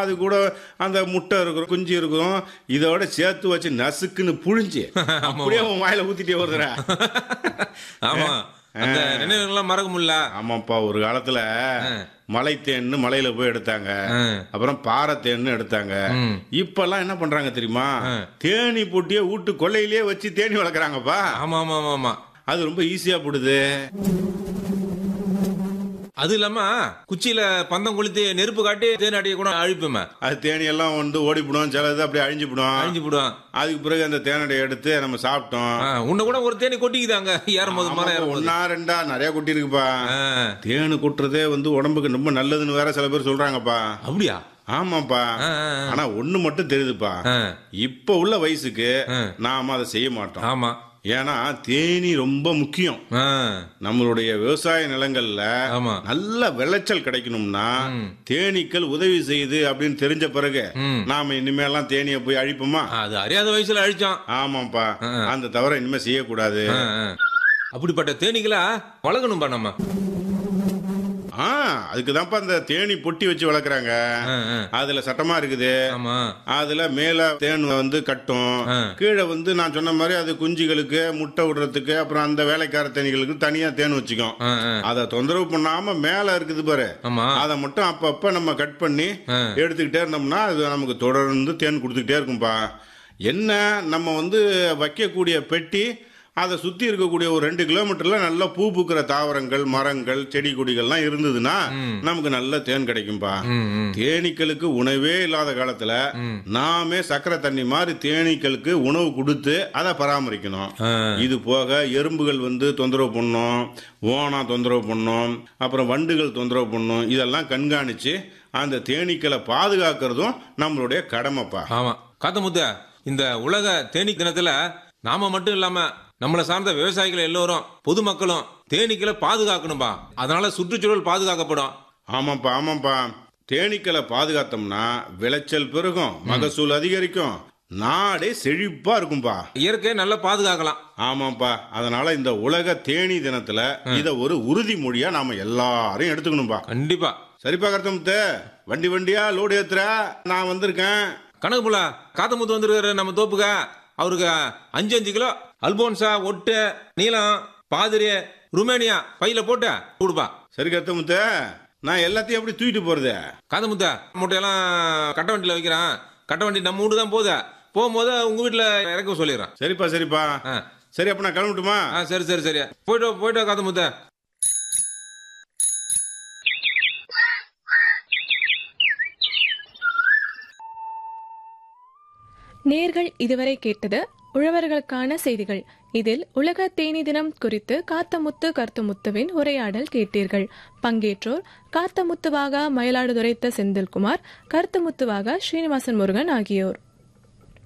அது கூட அந்த முட்டை இருக்கும் குஞ்சு இருக்கும் இதோட சேர்த்து வச்சு நசுக்குன்னு புழிஞ்சு அப்படியே உன் வாயில ஊத்திட்டே வருதுடா ஆமா அந்த நினைவுகள்லாம் மறக்க முடியல ஆமாப்பா ஒரு காலத்துல மலை தேன்னு மலையில போய் எடுத்தாங்க ஆ. அப்புறம் பாறை தேன்னு எடுத்தாங்க ம். இப்பெல்லாம் என்ன பண்றாங்க தெரியுமா தேனி போட்டியே வீட்டு கொல்லையிலேயே வச்சு தேனி வளர்க்குறாங்கப்பா ஆமா ஆமா ஆமா ஆமா அது ரொம்ப ஈஸியா போடுது அது இல்லாம குச்சியில பந்தம் கொளுத்தி நெருப்பு காட்டி தேனாட்டியை கூட அழிப்புமே அது தேனி எல்லாம் வந்து ஓடிப்பிடும் சிலது அப்படியே அழிஞ்சுப்பிடும் அழிஞ்சு போடுவான் அதுக்கு பிறகு அந்த தேனடை எடுத்து நம்ம சாப்பிட்டோம் உன்னை கூட ஒரு தேனி கொட்டிக்குதாங்க ஏறும் போது மரம் ஏறும் போது ஒன்னா ரெண்டா நிறைய கொட்டி இருக்குப்பா ஆ, தேனு கொட்டுறதே வந்து உடம்புக்கு ரொம்ப நல்லதுன்னு வேற சில பேர் சொல்றாங்கப்பா அப்படியா ஆமாப்பா ஆ, ஆ, ஆ. ஆனா ஒண்ணு மட்டும் தெரியுதுப்பா ஆ, இப்ப உள்ள வயசுக்கு ஆ. நாம அதை செய்ய மாட்டோம் ஆமா ஏன்னா தேனி ரொம்ப முக்கியம் ஆ, நம்மளுடைய விவசாய நிலங்கள்ல ஆமா நல்ல விளைச்சல் கிடைக்கணும்னா தேனீக்கள் உதவி செய்யுது அப்படின்னு தெரிஞ்ச பிறகு ம். நாம இனிமேலாம் தேனியை போய் அழிப்போமா அது அறியாத வயசுல அழிச்சான் ஆமாப்பா ஆ. அந்த தவிர இனிமே செய்யக்கூடாது ஆ, ஆ. அப்படிப்பட்ட தேனீகளா வளர்க்கணும்பா நம்ம ஆ அதுக்குதான்ப்பா அந்த தேனி பொட்டி வச்சு வளர்க்குறாங்க ஆ, ஆ. அதுல சட்டமா இருக்குது ஆமா அதுல மேல தேன் வந்து கட்டும் ஆ. கீழே வந்து நான் சொன்ன மாதிரி அது குஞ்சுகளுக்கு முட்டை விடுறதுக்கு அப்புறம் அந்த வேலைக்கார தேனிகளுக்கு தனியா தேன் வச்சுக்கும் ஆ, ஆ. அதை தொந்தரவு பண்ணாம மேல இருக்குது பாரு ஆமா அதை மட்டும் அப்பப்ப நம்ம கட் பண்ணி ஆ. எடுத்துக்கிட்டே இருந்தோம்னா அது நமக்கு தொடர்ந்து தேன் கொடுத்துக்கிட்டே இருக்கும்பா என்ன நம்ம வந்து வைக்கக்கூடிய பெட்டி அதை சுத்தி இருக்கக்கூடிய ஒரு ரெண்டு கிலோமீட்டர்ல நல்ல பூ பூக்கிற தாவரங்கள் மரங்கள் செடி கொடிகள்லாம் இருந்ததுன்னா நமக்கு நல்ல தேன் கிடைக்கும்பா ம், ம். தேனீக்களுக்கு உணவே இல்லாத காலத்துல ம். நாமே சக்கரை தண்ணி மாதிரி தேனீக்களுக்கு உணவு கொடுத்து அதை பராமரிக்கணும் ஆ, இது போக எறும்புகள் வந்து தொந்தரவு பண்ணும் ஓனா தொந்தரவு பண்ணும் அப்புறம் வண்டுகள் தொந்தரவு பண்ணும் இதெல்லாம் கண்காணிச்சு அந்த தேனீக்களை பாதுகாக்கிறதும் நம்மளுடைய கடமைப்பா ஆமா காத்தமுத்த இந்த உலக தேனீ தினத்துல நாம மட்டும் இல்லாம நம்மளை சார்ந்த விவசாயிகள் எல்லோரும் பொதுமக்களும் தேனீக்களை பாதுகாக்கணும்பா அதனால சுற்றுச்சூழல் பாதுகாக்கப்படும் ஆமாப்பா ஆமாப்பா தேனீக்களை பாதுகாத்தோம்னா விளைச்சல் பெருகும் மகசூல் அதிகரிக்கும் நாடே செழிப்பா இருக்கும்பா இயற்கையை நல்லா பாதுகாக்கலாம் ஆமாப்பா அதனால இந்த உலக தேனி தினத்துல இத ஒரு உறுதிமொழியா நாம எல்லாரும் எடுத்துக்கணும்பா கண்டிப்பா சரிப்பா கருத்தமுத்து வண்டி வண்டியா லோடு ஏத்துற நான் வந்திருக்கேன் கணக்கு புள்ள காத்தமுத்து வந்திருக்காரு நம்ம தோப்புக்க அவருக்கு அஞ்சு அஞ்சு கிலோ அல்போன்சா ஒட்டு நீலம் பாதிரி ருமேனியா பையில போட்டு கொடுப்பா சரி கருத்தமுத்து நான் எல்லாத்தையும் எப்படி தூக்கிட்டு போறது காதமுத்த மூட்டையெல்லாம் கட்ட வண்டியில வைக்கிறான் கட்ட வண்டி நம்ம வீடு தான் போகுது போகும்போது உங்க வீட்டுல இறக்க சொல்லிடுறேன் சரிப்பா சரிப்பா ஆ. சரி அப்ப நான் கிளம்பட்டுமா ஆ சரி சரி சரி போயிட்டு வா, போயிட்டு வா, காதமுத்த நேர்கள் இதுவரை கேட்டது உழவர்களுக்கான செய்திகள் இதில் உலக தேனி தினம் குறித்து காத்தமுத்து கருத்துமுத்துவின் உரையாடல் கேட்டீர்கள் பங்கேற்றோர் காத்தமுத்துவாக மயிலாடுதுறைத்த செந்தில்குமார் கருத்துமுத்துவாக ஸ்ரீனிவாசன் முருகன் ஆகியோர்